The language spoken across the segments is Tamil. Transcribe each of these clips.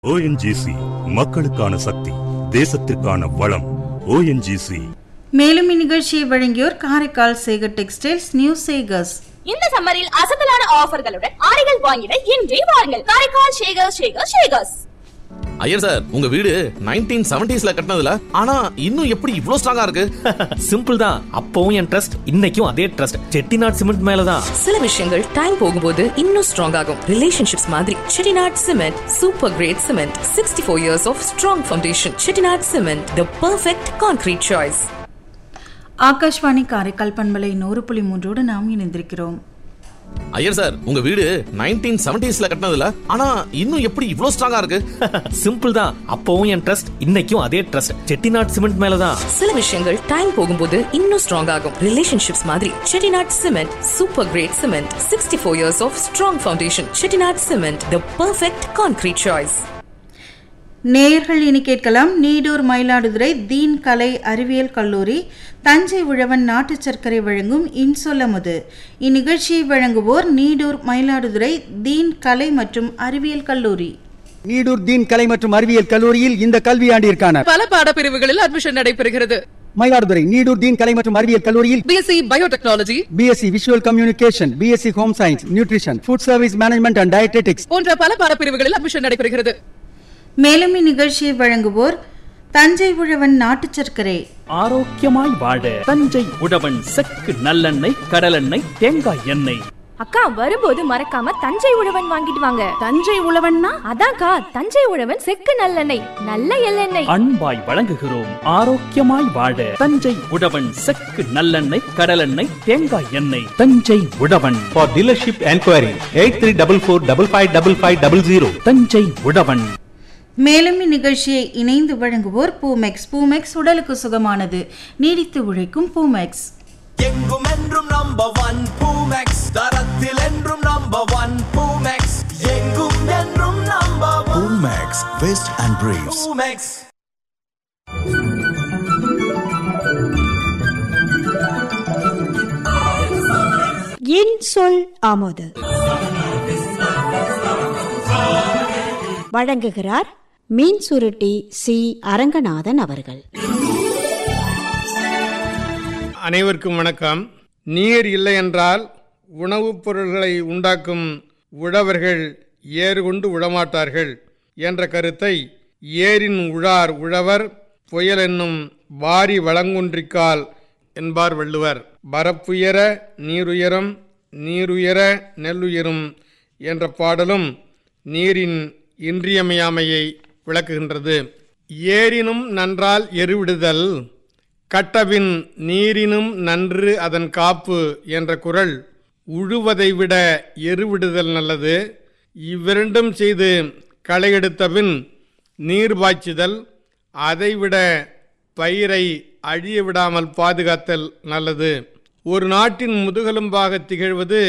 ஓஎன்ஜிசி மக்களுக்கான சக்தி தேசத்திற்கான வளம் ஓஎன்ஜிசி மேலும் இந்நிகழ்ச்சியை வழங்கியோர் காரைக்கால் சேகர் டெக்ஸ்டைல்ஸ் நியூ சேகர்ஸ் இந்த சம்மரில் அசத்தலான ஆஃபர்களுடன் ஆடைகள் வாங்கிட இன்றே வாருங்கள் காரைக்கால் ஷேகர் ஷேகர் ஷேகர்ஸ் ஐயர் சார் உங்க வீடு நைன்டீன் செவன்டிஸ்ல கட்டினதுல ஆனா இன்னும் எப்படி இவ்ளோ ஸ்ட்ராங்கா இருக்கு சிம்பிள் தான் அப்பவும் என் ட்ரஸ்ட் இன்னைக்கும் அதே ட்ரஸ்ட் செட்டிநாட் சிமெண்ட் மேலதான் சில விஷயங்கள் டைம் போகும்போது இன்னும் ஸ்ட்ராங் ஆகும் ரிலேஷன்ஷிப்ஸ் மாதிரி Chettinad cement super great cement sixty four years of strong foundation Chettinad cement the perfect concrete choice Akashvani Karaikal பண்பலை நூறு புள்ளி மூன்றோடு நாம் இணைந்திருக்கிறோம் ஐயர் சார் உங்க வீடு நைன்டீன் செவன்டிஸ்ல கட்டினதுல ஆனா இன்னும் எப்படி இவ்ளோ ஸ்ட்ராங்கா இருக்கு சிம்பிள் தான் அப்பவும் என் ட்ரஸ்ட் இன்னைக்கும் அதே ட்ரஸ்ட் செட்டிநாட் சிமெண்ட் மேலதான் சில விஷயங்கள் டைம் போகும்போது இன்னும் ஸ்ட்ராங் ஆகும் ரிலேஷன்ஷிப்ஸ் மாதிரி Chettinad cement super great cement sixty four years of strong foundation Chettinad cement the perfect concrete choice நேயர்கள் இனி கேட்கலாம் நீடூர் மயிலாடுதுறை தீன் கலை அறிவியல் கல்லூரி தஞ்சை உழவன் நாட்டு சர்க்கரை வழங்கும் இன்சொல்லமுது இந்நிகழ்ச்சியை வழங்குவோர் நீடூர் மயிலாடுதுறை தீன் கலை மற்றும் அறிவியல் கல்லூரி நீடூர் தீன் கலை மற்றும் அறிவியல் கல்லூரியில் இந்த கல்வியாண்டிற்கான பல பாடப்பிரிவுகளில் அட்மிஷன் நடைபெறுகிறது மயிலாடுதுறை நீடூர் தீன் கலை மற்றும் அறிவியல் கல்லூரியில் BSc biotechnology BSc visual communication BSc home science nutrition food service management and dietetics போன்ற பல பாடப்பிரிவுகளில் அட்மிஷன் நடைபெறுகிறது மேலும் இந்நிகழ்ச்சியை வழங்குவோர் தஞ்சை உழவன் நாட்டு சர்க்கரை ஆரோக்கியமாய் வாழ தஞ்சை உழவன் செக்கு நல்லெண்ணெய் கடலெண்ணெய் தேங்காய் எண்ணெய் அக்கா வரும்போது மறக்காம தஞ்சை உழவன் வாங்கிட்டு வாங்க தஞ்சை உழவன்னா அதான்க்கா தஞ்சை உழவன் செக்கு நல்லெண்ணெய் நல்ல எள்ளெண்ணெய் அன்பாய் வழங்குகிறோம் ஆரோக்கியமாய் வாழ தஞ்சை உழவன் செக்கு நல்லெண்ணெய் கடலெண்ணெய் தேங்காய் எண்ணெய் தஞ்சை உழவன் For dealership enquiry, 8344555500. தஞ்சை உழவன் மேலும் இந்நிகழ்ச்சியை இணைந்து வழங்குவோர் பூமெக்ஸ் பூமெக்ஸ் உடலுக்கு சுகமானது நீடித்து உழைக்கும் பூமெக்ஸ் எங்கும் என்றும் நம்பர் ஒன் பூமெக்ஸ் தரத்தில் என்றும் நம்பர் ஒன் பூமெக்ஸ் எங்கும் என்றும் number one Max, Vest and Briefs. Poomex என் சொல் ஆமோது வழங்குகிறார் மீன் சுருட்டி சி அரங்கநாதன் அவர்கள் அனைவருக்கும் வணக்கம் நீர் இல்லை என்றால் உணவுப் பொருள்களை உண்டாக்கும் உழவர்கள் ஏறு கொண்டு உழமாட்டார்கள் என்ற கருத்தை ஏரின் உழார் உழவர் புயல் என்னும் வாரி வளங்குன்றிக்கால் என்பார் வள்ளுவர் பரப்புயர நீருயரம் நீருயர நெல்லுயரும் என்ற பாடலும் நீரின் இன்றியமையாமையை விளக்குகின்றது ஏரினும் நன்றால் எருவிடுதல் கட்டபின் நீரினும் நன்று அதன் காப்பு என்ற குரல் உழுவதை விட எருவிடுதல் நல்லது இவ்விரண்டும் செய்து களையெடுத்தபின் நீர் பாய்ச்சுதல் அதைவிட பயிரை அழிய விடாமல் பாதுகாத்தல் நல்லது ஒரு நாட்டின் முதுகெலும்பாக திகழ்வது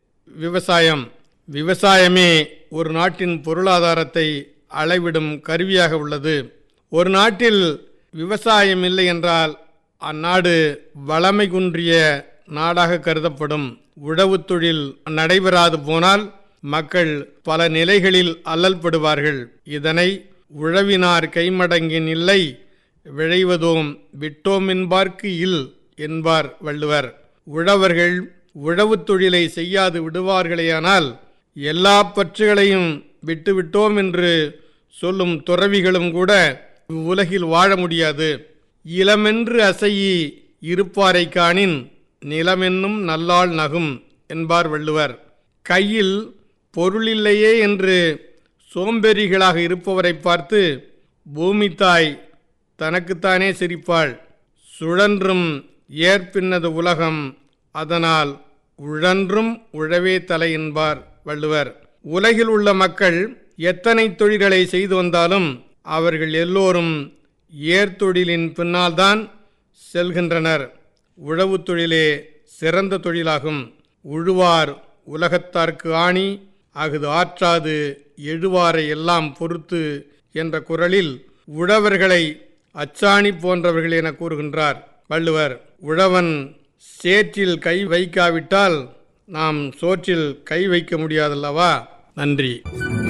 விவசாயம் விவசாயமே ஒரு நாட்டின் பொருளாதாரத்தை அளவிடும் கருவியாக உள்ளது ஒரு நாட்டில் விவசாயம் இல்லை என்றால் அந்நாடு வளமை குன்றிய நாடாக கருதப்படும் உழவுத் தொழில் நடைபெறாது போனால் மக்கள் பல நிலைகளில் அல்லல்படுவார்கள் இதனை உழவினார் கைமடங்கின் இல்லை விழைவதோம் விட்டோம் என்பார்க்கு இல் என்பார் வள்ளுவர் உழவர்கள் உழவுத் தொழிலை செய்யாது விடுவார்களேயானால் எல்லா பற்றுகளையும் விட்டுவிட்டோம் என்று சொல்லும் துறவிகளும் கூட உலகில் வாழ முடியாது இளமென்று அசையி இருப்பாரை காணின் நிலமென்னும் நல்லாள் நகும் என்பார் வள்ளுவர் கையில் பொருளில்லையே என்று சோம்பேறிகளாக இருப்பவரை பார்த்து பூமி தாய் தனக்குத்தானே சிரிப்பாள் சுழன்றும் ஏற்பின்னது உலகம் அதனால் உழன்றும் உழவே தலை என்பார் வள்ளுவர் உலகில் உள்ள மக்கள் எத்தனை தொழில்களை செய்து வந்தாலும் அவர்கள் எல்லோரும் ஏர்தொழிலின் பின்னால்தான் செல்கின்றனர் உழவுத் தொழிலே சிறந்த தொழிலாகும் உழுவார் உலகத்தார்க்கு ஆணி அகுது ஆற்றாது எழுவாரை எல்லாம் பொறுத்து என்ற குரலில் உழவர்களை அச்சாணி போன்றவர்கள் என கூறுகின்றார் வள்ளுவர் உழவன் சேற்றில் கை வைக்காவிட்டால் நாம் சோற்றில் கை வைக்க முடியாதல்லவா நன்றி